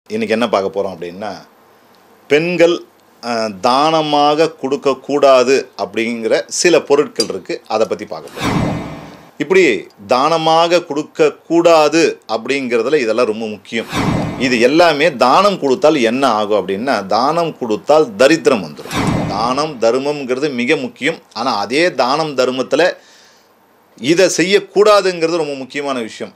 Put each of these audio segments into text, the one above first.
இன்றைக்கி என்ன பார்க்க போகிறோம் அப்படின்னா பெண்கள் அஹ், தானமாக கொடுக்கக்கூடாது அப்படிங்கிற சில பொருட்கள் இருக்குது அதை பற்றி பார்க்க போகிறோம் இப்படி தானமாக கொடுக்கக்கூடாது அப்படிங்கிறதுல இதெல்லாம் ரொம்ப முக்கியம் இது எல்லாமே தானம் கொடுத்தால் என்ன ஆகும் அப்படின்னா தானம் கொடுத்தால் தரித்திரம் வந்துடும் தானம் தர்மம்ங்கிறது மிக முக்கியம் ஆனால் அதே தானம் தர்மத்தில் இதை செய்யக்கூடாதுங்கிறது ரொம்ப முக்கியமான விஷயம்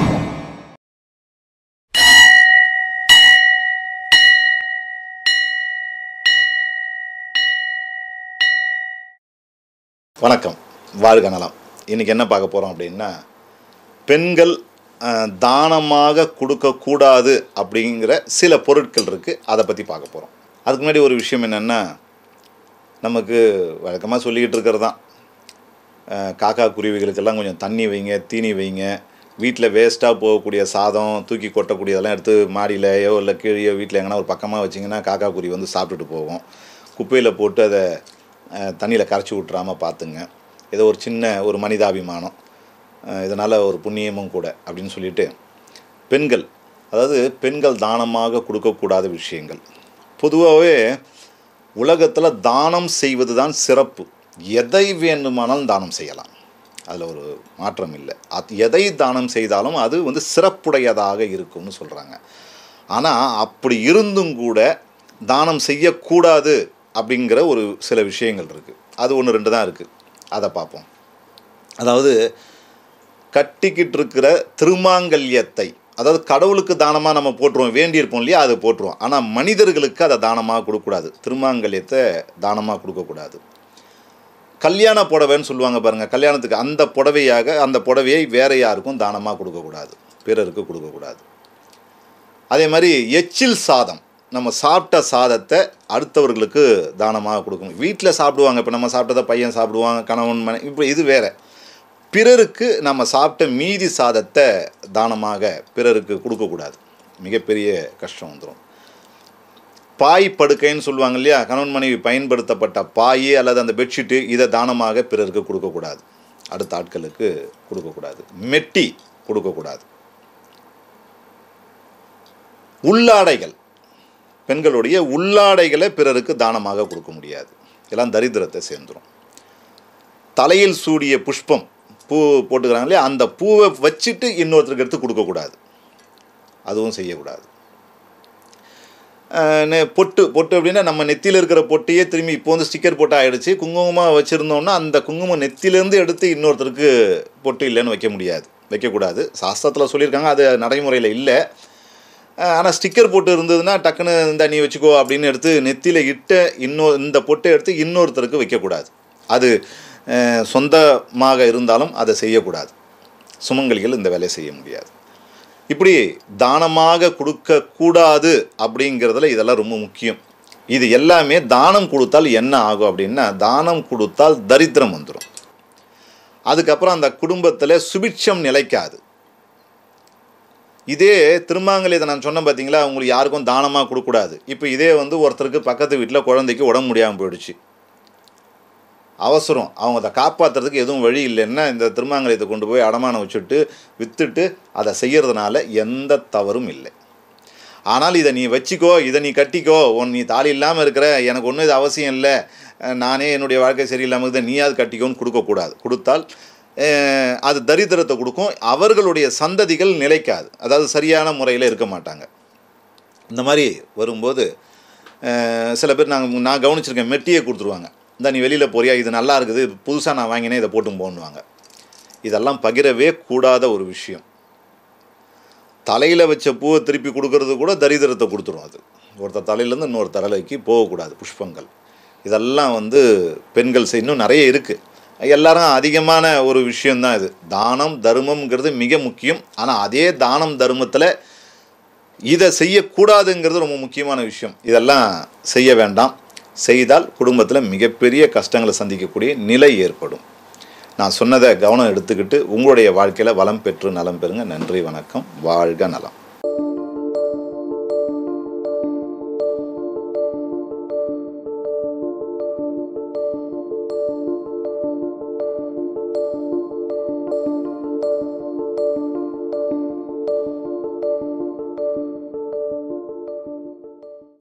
வணக்கம் வாழ்க நலம் இன்றைக்கி என்ன பார்க்க போகிறோம் அப்படின்னா பெண்கள் அஹ், தானமாக கொடுக்கக்கூடாது அப்படிங்கிற சில பொருட்கள் இருக்குது அதை பற்றி பார்க்க போகிறோம் அதுக்கு முன்னாடி ஒரு விஷயம் என்னென்னா நமக்கு வழக்கமாக சொல்லிக்கிட்டு இருக்கிறது தான் அஹ், காக்கா குருவிகளுக்கெல்லாம் கொஞ்சம் தண்ணி வைங்க தீனி வைங்க வீட்டில் வேஸ்ட்டாக போகக்கூடிய சாதம் தூக்கி கொட்டக்கூடியதெல்லாம் எடுத்து மாடியிலையோ இல்லை கீழேயோ வீட்டில் எங்கன்னா ஒரு பக்கமாக வச்சிங்கன்னா காக்கா குருவி வந்து சாப்பிட்டுட்டு போகும் குப்பையில் போட்டு அதை தண்ணியில் கரைச்சி விட்றாம பார்த்துங்க ஏதோ ஒரு சின்ன ஒரு மனிதாபிமானம் இதனால் ஒரு புண்ணியமும் கூட அப்படின்னு சொல்லிட்டு பெண்கள் அதாவது பெண்கள் தானமாக கொடுக்கக்கூடாத விஷயங்கள் பொதுவாகவே உலகத்தில் தானம் செய்வது தான் சிறப்பு எதை வேண்டுமானாலும் தானம் செய்யலாம் அதில் ஒரு மாற்றம் இல்லை அது எதை தானம் செய்தாலும் அது வந்து சிறப்புடையதாக இருக்கும்னு சொல்கிறாங்க ஆனால் அப்படி இருந்தும் கூட தானம் செய்யக்கூடாது அப்படிங்கிற ஒரு சில விஷயங்கள் இருக்குது அது ஒன்று ரெண்டு தான் இருக்குது அதை பார்ப்போம் அதாவது கட்டிக்கிட்டு இருக்கிற திருமாங்கல்யத்தை அதாவது கடவுளுக்கு தானமாக நம்ம போட்டுருவோம் வேண்டியிருப்போம் இல்லையா அதை போட்டுருவோம் ஆனால் மனிதர்களுக்கு அதை தானமாக கொடுக்கக்கூடாது திருமாங்கல்யத்தை தானமாக கொடுக்கக்கூடாது கல்யாண புடவைன்னு சொல்லுவாங்க பாருங்கள் கல்யாணத்துக்கு அந்த புடவையாக அந்த புடவையை வேற யாருக்கும் தானமாக கொடுக்கக்கூடாது பிறருக்கு கொடுக்கக்கூடாது அதே மாதிரி எச்சில் சாதம் நம்ம சாப்பிட்ட சாதத்தை அடுத்தவர்களுக்கு தானமாக கொடுக்கணும் வீட்டில் சாப்பிடுவாங்க இப்போ நம்ம சாப்பிட்டதை பையன் சாப்பிடுவாங்க கணவன் மனை இப்போ இது வேற பிறருக்கு நம்ம சாப்பிட்ட மீதி சாதத்தை தானமாக பிறருக்கு கொடுக்கக்கூடாது மிகப்பெரிய கஷ்டம் வந்துடும் பாய் படுக்கைன்னு சொல்லுவாங்க இல்லையா கணவன் மனைவி பயன்படுத்தப்பட்ட பாய் அல்லது அந்த பெட்ஷீட்டு இதை தானமாக பிறருக்கு கொடுக்கக்கூடாது அடுத்த ஆட்களுக்கு கொடுக்கக்கூடாது மெட்டி கொடுக்கக்கூடாது உள்ளாடைகள் பெண்களுடைய உள்ளாடைகளை பிறருக்கு தானமாக கொடுக்க முடியாது எல்லாம் தரித்திரத்தை சேர்ந்துடும் தலையில் சூடிய புஷ்பம் பூ போட்டுக்கிறாங்க இல்லையா அந்த பூவை வச்சுட்டு இன்னொருத்தருக்கு எடுத்து கொடுக்கக்கூடாது அதுவும் செய்யக்கூடாது அஹ் நெ- பொட்டு பொட்டு அப்படின்னா நம்ம நெத்தியில் இருக்கிற பொட்டையே திரும்பி இப்போ வந்து ஸ்டிக்கர் போட்டு ஆகிடுச்சு குங்குமமாக வச்சுருந்தோம்னா அந்த குங்குமம் நெத்தியிலேருந்து எடுத்து இன்னொருத்தருக்கு பொட்டு இல்லைன்னு வைக்க முடியாது வைக்கக்கூடாது சாஸ்திரத்தில் சொல்லியிருக்காங்க அது நடைமுறையில் இல்லை ஆனால் ஸ்டிக்கர் போட்டு இருந்ததுன்னா டக்குன்னு இந்த நீ வச்சுக்கோ அப்படின்னு எடுத்து நெத்தியில் இட்ட இன்னொரு இந்த பொட்டை எடுத்து இன்னொருத்தருக்கு வைக்கக்கூடாது அது அஹ், சொந்தமாக இருந்தாலும் அதை செய்யக்கூடாது சுமங்கலிகள் இந்த வேலையை செய்ய முடியாது இப்படி தானமாக கொடுக்கக்கூடாது அப்படிங்கிறதுல இதெல்லாம் ரொம்ப முக்கியம் இது எல்லாமே தானம் கொடுத்தால் என்ன ஆகும் அப்படின்னா தானம் கொடுத்தால் தரித்திரம் வந்துடும் அதுக்கப்புறம் அந்த குடும்பத்தில் சுபிட்சம் நிலைக்காது இதே திருமாங்கல்யத்தை நான் சொன்னேன் பார்த்தீங்களா உங்களுக்கு யாருக்கும் தானமாக கொடுக்கக்கூடாது இப்போ இதே வந்து ஒருத்தருக்கு பக்கத்து வீட்டில் குழந்தைக்கு உடம்பு முடியாமல் போயிடுச்சு அவசரம் அவங்க அதை காப்பாற்றுறதுக்கு எதுவும் வழி இல்லைன்னா இந்த திருமாங்கல்யத்தை கொண்டு போய் அடமானம் வச்சுட்டு விற்றுட்டு அதை செய்கிறதுனால எந்த தவறும் இல்லை ஆனால் இதை நீ வச்சிக்கோ இதை நீ கட்டிக்கோ உன் நீ தாலி இல்லாமல் இருக்கிற எனக்கு ஒன்றும் இது அவசியம் இல்லை அஹ் நானே என்னுடைய வாழ்க்கை சரியில்லாமல் இருக்குது நீ அது கட்டிக்கோன்னு கொடுக்கக்கூடாது கொடுத்தால் அஹ் அது தரித்திரத்தை கொடுக்கும் அவர்களுடைய சந்ததிகள் நிலைக்காது அதாவது சரியான முறையில் இருக்க மாட்டாங்க இந்த மாதிரி வரும்போது அஹ் சில பேர் நாங்கள் நான் கவனிச்சிருக்கேன் மெட்டியை கொடுத்துருவாங்க இந்த நீ வெளியில் போறியா இது நல்லா இருக்குது புதுசாக நான் வாங்கினேன் இதை போட்டும் போன்னுவாங்க இதெல்லாம் பகிரவே கூடாத ஒரு விஷயம் தலையில் வச்ச பூவை திருப்பி கொடுக்கறது கூட தரித்திரத்தை கொடுத்துரும் அது ஒருத்தர் தலையிலேருந்து இன்னொரு தலைக்கு போகக்கூடாது புஷ்பங்கள் இதெல்லாம் வந்து பெண்கள் செய் இன்னும் நிறைய இருக்குது எல்லாரும் அதிகமான ஒரு விஷயந்தான் இது தானம் தர்மம்ங்கிறது மிக முக்கியம் ஆனால் அதே தானம் தர்மத்தில் இதை செய்யக்கூடாதுங்கிறது ரொம்ப முக்கியமான விஷயம் இதெல்லாம் செய்ய வேண்டாம் செய்தால் குடும்பத்தில் மிகப்பெரிய கஷ்டங்களை சந்திக்கக்கூடிய நிலை ஏற்படும் நான் சொன்னதை கவனம் எடுத்துக்கிட்டு உங்களுடைய வாழ்க்கையில் வளம் பெற்று நலம் பெறுங்க நன்றி வணக்கம் வாழ்க நலம்